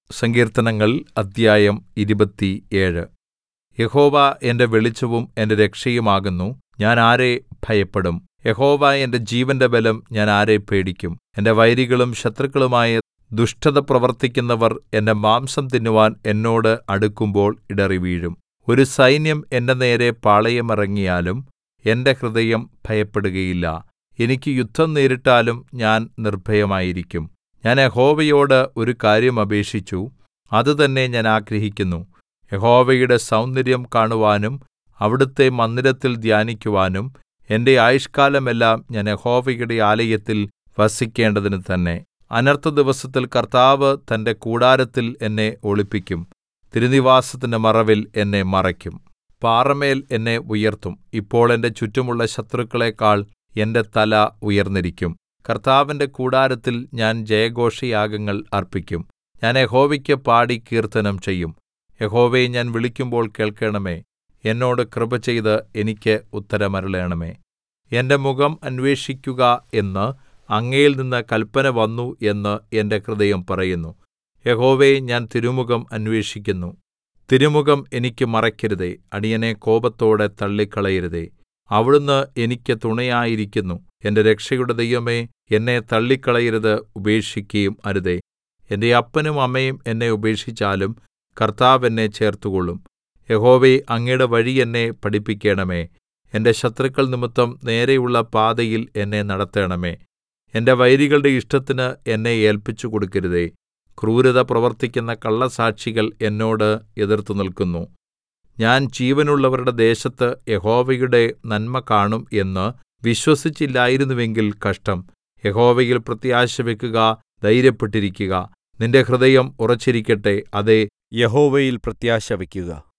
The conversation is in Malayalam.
സങ്കീർത്തനങ്ങൾ അദ്ധ്യായം ഇരുപത്തിയേഴ് യഹോവ എന്റെ വെളിച്ചവും എന്റെ രക്ഷയും ആകുന്നു ഞാൻ ആരെ ഭയപ്പെടും യഹോവ എന്റെ ജീവന്റെ ബലം ഞാൻ ആരെ പേടിക്കും എന്റെ വൈരികളും ശത്രുക്കളുമായ ദുഷ്ടത പ്രവർത്തിക്കുന്നവർ എന്റെ മാംസം തിന്നുവാൻ എന്നോട് അടുക്കുമ്പോൾ ഇടറിവീഴും ഒരു സൈന്യം എന്റെ നേരെ പാളയമിറങ്ങിയാലും എന്റെ ഹൃദയം ഭയപ്പെടുകയില്ല എനിക്ക് യുദ്ധം നേരിട്ടാലും ഞാൻ നിർഭയമായിരിക്കും ഞാൻ യഹോവയോട് ഒരു കാര്യം അപേക്ഷിച്ചു അതുതന്നെ ഞാൻ ആഗ്രഹിക്കുന്നു യഹോവയുടെ സൗന്ദര്യം കാണുവാനും അവിടുത്തെ മന്ദിരത്തിൽ ധ്യാനിക്കുവാനും എന്റെ ആയുഷ്കാലമെല്ലാം ഞാൻ യഹോവയുടെ ആലയത്തിൽ വസിക്കേണ്ടതിന് തന്നെ അനർത്ഥദിവസത്തിൽ കർത്താവ് തന്റെ കൂടാരത്തിൽ എന്നെ ഒളിപ്പിക്കും തിരുനിവാസത്തിന്റെ മറവിൽ എന്നെ മറയ്ക്കും പാറമേൽ എന്നെ ഉയർത്തും ഇപ്പോൾ എന്റെ ചുറ്റുമുള്ള ശത്രുക്കളെക്കാൾ എന്റെ തല ഉയർന്നിരിക്കും കർത്താവിന്റെ കൂടാരത്തിൽ ഞാൻ ജയഘോഷയാഗങ്ങൾ അർപ്പിക്കും ഞാൻ യഹോവയ്ക്ക് പാടി കീർത്തനം ചെയ്യും യഹോവേ ഞാൻ വിളിക്കുമ്പോൾ കേൾക്കണമേ എന്നോട് കൃപ ചെയ്ത് എനിക്ക് ഉത്തരമരുളണമേ എന്റെ മുഖം അന്വേഷിക്കുക എന്ന് അങ്ങയിൽനിന്ന് കല്പന വന്നു എന്ന് എന്റെ ഹൃദയം പറയുന്നു യഹോവേ ഞാൻ തിരുമുഖം അന്വേഷിക്കുന്നു തിരുമുഖം എനിക്ക് മറയ്ക്കരുതേ അടിയനെ കോപത്തോടെ തള്ളിക്കളയരുതേ അവിടുന്ന് എനിക്ക് തുണയായിരിക്കുന്നു എന്റെ രക്ഷയുടെ ദൈവമേ എന്നെ തള്ളിക്കളയരുത് ഉപേക്ഷിക്കുകയും അരുതേ എന്റെ അപ്പനും അമ്മയും എന്നെ ഉപേക്ഷിച്ചാലും കർത്താവ് എന്നെ ചേർത്തുകൊള്ളും യഹോവേ അങ്ങയുടെ വഴി എന്നെ പഠിപ്പിക്കണമേ എന്റെ ശത്രുക്കൾ നിമിത്തം നേരെയുള്ള പാതയിൽ എന്നെ നടത്തണമേ എന്റെ വൈരികളുടെ ഇഷ്ടത്തിന് എന്നെ ഏല്പിച്ചു കൊടുക്കരുതേ ക്രൂരത പ്രവർത്തിക്കുന്ന കള്ളസാക്ഷികൾ എന്നോട് എതിർത്തുനിൽക്കുന്നു ഞാൻ ജീവനുള്ളവരുടെ ദേശത്ത് യഹോവയുടെ നന്മ കാണും എന്ന് വിശ്വസിച്ചില്ലായിരുന്നുവെങ്കിൽ കഷ്ടം യഹോവയിൽ പ്രത്യാശ വെക്കുക ധൈര്യപ്പെട്ടിരിക്കുക നിന്റെ ഹൃദയം ഉറച്ചിരിക്കട്ടെ അതേ യഹോവയിൽ പ്രത്യാശ വയ്ക്കുക